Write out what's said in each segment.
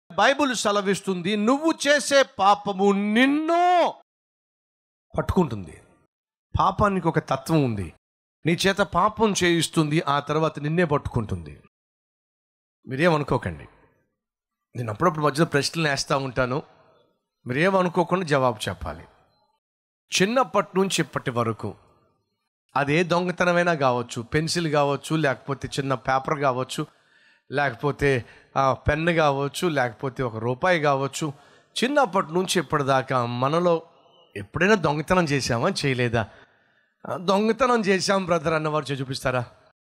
Bible సెలవిస్తుంది నువ్వు చేసే పాపము నిన్ను పట్టుకుంటుంది పాపానికి ఒక తత్వం ఉంది నీ చేత పాపం చేయిస్తుంది ఆ తర్వాత నిన్నే పట్టుకుంటుంది మీరేమనుకోకండి నేను అప్పుడప్పుడు మధ్యలో ప్రశ్నలు వేస్తూ ఉంటాను మీరేమనుకోకుండా జవాబు చెప్పాలి చిన్నప్పటి నుంచి ఇప్పటి వరకు అదే దొంగతనమైనా కావచ్చు పెన్సిల్ కావచ్చు లేకపోతే చిన్న పేపర్ కావచ్చు లేకపోతే ఆ, పెన్ను కావచ్చు లేకపోతే ఒక రూపాయి కావచ్చు చిన్నప్పటి నుంచి ఇప్పటిదాకా మనలో ఎప్పుడైనా దొంగతనం చేశామా చేయలేదా ఆ, దొంగతనం చేశాం బ్రదర్ అన్నవారు చేయి చూపిస్తారా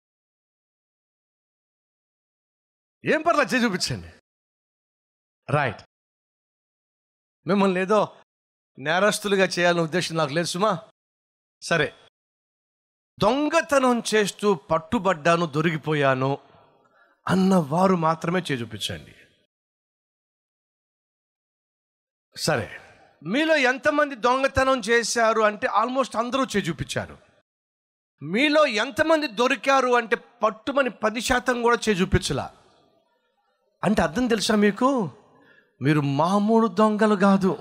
ఏం పర్లేదు చేయి చూపించండి రైట్ మిమ్మల్ని ఏదో నేరస్తులుగా చేయాలనే ఉద్దేశం నాకు లేదు సుమా సరే దొంగతనం చేస్తూ పట్టుబడ్డాను దొరికిపోయాను అన్నవారు మాత్రమే చేయి చూపించండి సరే మీలో ఎంతమంది దొంగతనం చేశారు అంటే ఆల్మోస్ట్ అందరూ చేయి చూపించారు మీలో ఎంతమంది దొరికారు అంటే పట్టుమని పది శాతం కూడా చేయి చూపించలా అంటే అర్థం తెలుసా మీకు మీరు మామూలు దొంగలు కాదు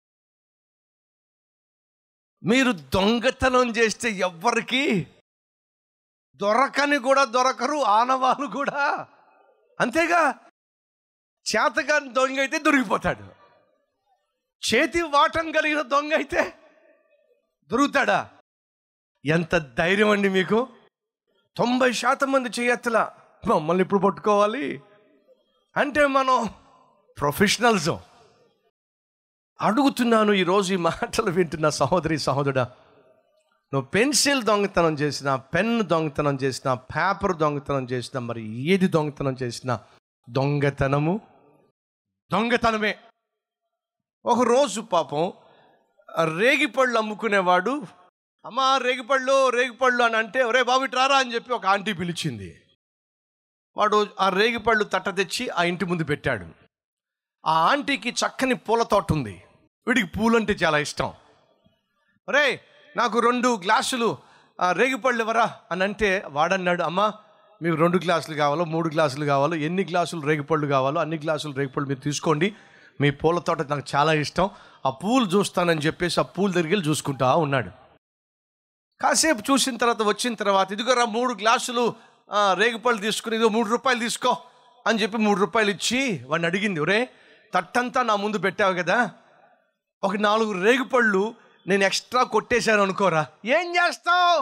మీరు దొంగతనం చేస్తే ఎవ్వరికి దొరకని కూడా దొరకరు ఆనవాళ్ళు కూడా అంతేగా చేతగాని దొంగ అయితే దొరికిపోతాడు చేతి వాటం కలిగిన దొంగ అయితే దొరుకుతాడా ఎంత ధైర్యం అండి మీకు తొంభై శాతం మంది చేయత్తలా మమ్మల్ని ఇప్పుడు పట్టుకోవాలి అంటే మనం ప్రొఫెషనల్స్ అడుగుతున్నాను ఈరోజు ఈ మాటలు వింటున్న సహోదరి సహోదరుడా నువ్వు పెన్సిల్ దొంగతనం చేసినా పెన్ దొంగతనం చేసినా పేపర్ దొంగతనం చేసినా మరి ఏది దొంగతనం చేసినా దొంగతనము దొంగతనమే ఒక రోజు పాపం ఆ రేగిపళ్ళు అమ్ముకునేవాడు అమ్మా రేగిపళ్ళు రేగిపళ్ళు అని అంటే ఒరే బాబు ఇటు రారా అని చెప్పి ఒక ఆంటీ పిలిచింది వాడు ఆ రేగిపళ్ళు తట్ట తెచ్చి ఆ ఇంటి ముందు పెట్టాడు ఆ ఆంటీకి చక్కని పూల తోట ఉంది వీడికి పూలంటే చాలా ఇష్టం రే నాకు రెండు గ్లాసులు ఆ, రేగిపళ్ళు ఇవ్వరా అని అంటే వాడన్నాడు అమ్మా మీకు రెండు గ్లాసులు కావాలో మూడు గ్లాసులు కావాలో ఎన్ని గ్లాసులు రేగిపళ్ళు కావాలో అన్ని గ్లాసులు రేగిపళ్ళు మీరు తీసుకోండి మీ పూల తోట నాకు చాలా ఇష్టం ఆ పూలు చూస్తానని చెప్పేసి ఆ పూల దగ్గరికి వెళ్ళి చూసుకుంటా ఉన్నాడు కాసేపు చూసిన తర్వాత వచ్చిన తర్వాత ఇదిగోరా మూడు గ్లాసులు ఆ, రేగిపళ్ళు తీసుకుని ఇదిగో మూడు రూపాయలు తీసుకో అని చెప్పి మూడు రూపాయలు ఇచ్చి వాడిని అడిగింది ఒరే తట్టంతా నా ముందు పెట్టావు కదా ఒక నాలుగు రేగిపళ్ళు నేను ఎక్స్ట్రా కొట్టేశాను అనుకోరా ఏం చేస్తావు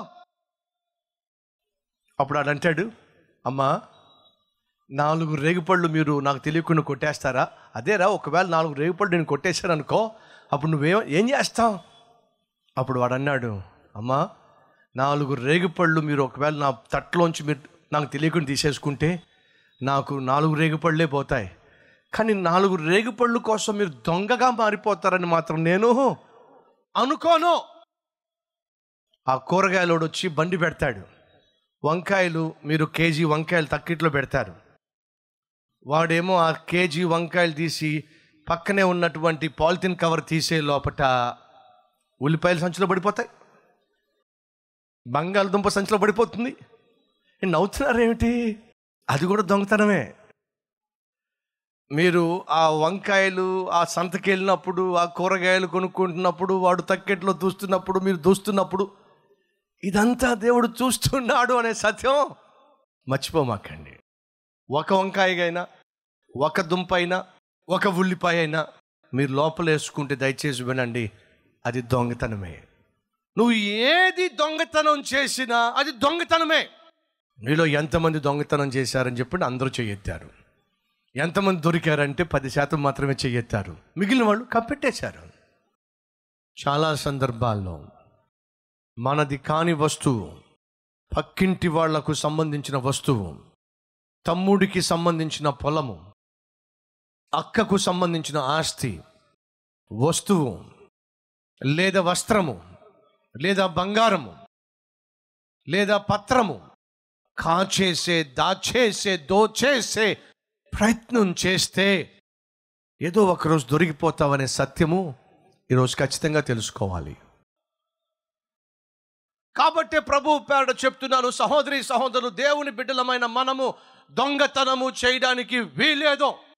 అప్పుడు ఆడు అంటాడు అమ్మా నాలుగు రేగిపళ్ళు మీరు నాకు తెలియకుండా కొట్టేస్తారా అదేరా ఒకవేళ నాలుగు రేగిపళ్ళు నేను కొట్టేశాను అనుకో అప్పుడు నువ్వేం ఏం చేస్తావు అప్పుడు వాడు అన్నాడు అమ్మా నాలుగు రేగిపళ్ళు మీరు ఒకవేళ నా తట్లోంచి మీరు నాకు తెలియకుండా తీసేసుకుంటే నాకు నాలుగు రేగిపళ్ళే పోతాయి కానీ నాలుగు రేగిపళ్ళు కోసం మీరు దొంగగా మారిపోతారని మాత్రం నేను అనుకోను ఆ కూరగాయలోడు వచ్చి బండి పెడతాడు వంకాయలు మీరు కేజీ వంకాయలు తక్కిట్లో పెడతారు వాడేమో ఆ కేజీ వంకాయలు తీసి పక్కనే ఉన్నటువంటి పాలిథిన్ కవర్ తీసే లోపట ఉల్లిపాయల సంచిలో పడిపోతాయి బంగాళదుంప సంచిలో పడిపోతుంది ఏ నవ్వుతున్నారేమిటి అది కూడా దొంగతనమే మీరు ఆ వంకాయలు ఆ సంతకి వెళ్ళినప్పుడు ఆ కూరగాయలు కొనుక్కుంటున్నప్పుడు వాడు తక్కెట్లో దూస్తున్నప్పుడు మీరు దూస్తున్నప్పుడు ఇదంతా దేవుడు చూస్తున్నాడు అనే సత్యం మర్చిపోమాకండి ఒక వంకాయ అయినా ఒక దుంప అయినా ఒక ఉల్లిపాయ అయినా మీరు లోపల వేసుకుంటే దయచేసి వినండి అది దొంగతనమే నువ్వు ఏది దొంగతనం చేసినా అది దొంగతనమే మీలో ఎంతమంది దొంగతనం చేశారని చెప్పి అందరూ చెయ్యెత్తారు ఎంతమంది దొరికారంటే పది శాతం మాత్రమే చెయ్యెత్తారు మిగిలిన వాళ్ళు కప్పెట్టేశారు చాలా సందర్భాల్లో మనది కాని వస్తువు పక్కింటి వాళ్లకు సంబంధించిన వస్తువు తమ్ముడికి సంబంధించిన పొలము అక్కకు సంబంధించిన ఆస్తి వస్తువు లేదా వస్త్రము లేదా బంగారము లేదా పత్రము కాచేసే దాచేసే దోచేసే ప్రయత్నం చేస్తే ఏదో ఒకరోజు దొరికిపోతావనే సత్యము ఈరోజు ఖచ్చితంగా తెలుసుకోవాలి కాబట్టే ప్రభు పేరట చెప్తున్నాను సహోదరి సహోదరులు దేవుని బిడ్డలమైన మనము దొంగతనము చేయడానికి వీలేదు